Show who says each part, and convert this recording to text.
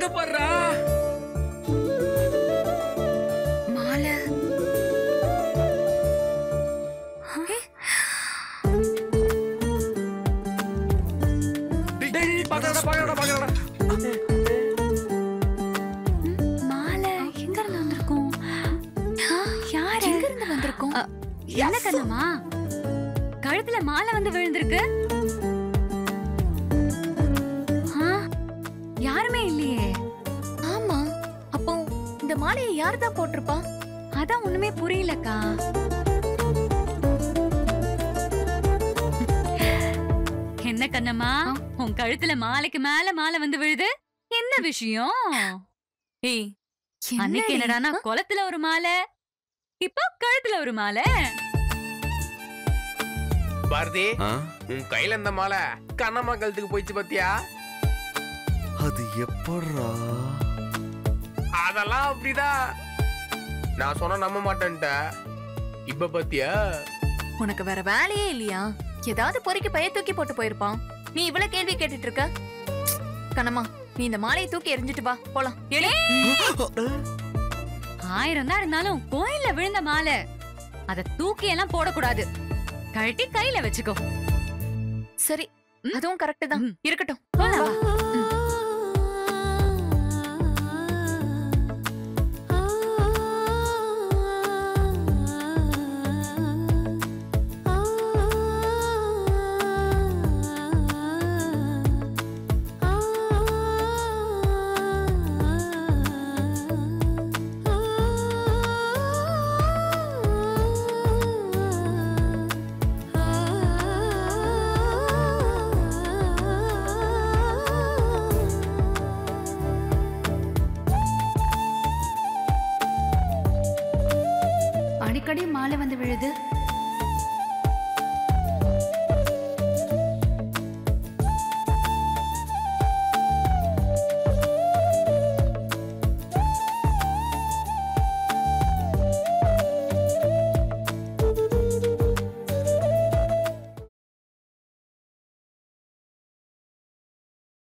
Speaker 1: இங்க பாருடா
Speaker 2: மாலை
Speaker 1: டேய், டேய், பாக்கறடா பாக்கறடா பாக்கறடா
Speaker 2: மாலை எங்க இருந்து வந்திருக்கும் ஆ, யாரு எங்க இருந்து வந்திருக்கும் என்ன கண்ணம்மா கழுத்துல மாலை வந்து விழுந்திருக்கு ஆ, யாருமே இல்லையே
Speaker 3: ஆமா அப்போ இந்த மாலையை யார் தான் போட்டிருப்பா
Speaker 2: அதான் ஒண்ணுமே புரியலக்கா என்ன கண்ணம்மா உன் கழுத்துல மாலைக்கு மேல மாலை வந்து விழுது என்ன விஷயம் ஏய் அன்னைக்கு என்னடானா குளத்துல ஒரு மாலை இப்போ கழுத்துல ஒரு மாலை
Speaker 4: பாரதி
Speaker 5: ஆ?
Speaker 4: உன் கையில இந்த மாலை கண்ணம்மா கழுத்துக்கு போயிடுச்சு பாத்தியா
Speaker 5: அது எப்படா
Speaker 4: அதெல்லாம் அப்படிதான் நான் சொன்னா நம்ப மாட்டேன்ட்ட இப்ப பாத்தியா
Speaker 3: உனக்கு வேற வேலையே இல்லையா ஏதாவது பொறுக்கி பைய தூக்கி போட்டு போயிருப்பான் நீ இவ்வளவு கேள்வி கேட்டுட்டு இருக்க கண்ணம்மா நீ இந்த மாலையை தூக்கி எறிஞ்சிட்டு வா போலாம் எழு.
Speaker 2: ஆயிரம் தான் இருந்தாலும் கோயில்ல விழுந்த மாலை அத தூக்கி எல்லாம் போடக்கூடாது கழட்டி கையில வச்சுக்கோ
Speaker 3: சரி அதுவும் கரெக்ட் தான்
Speaker 2: ம்.
Speaker 3: இருக்கட்டும்
Speaker 2: போலாம் வா.
Speaker 6: அடிக்கடி மாலை வந்து விழுது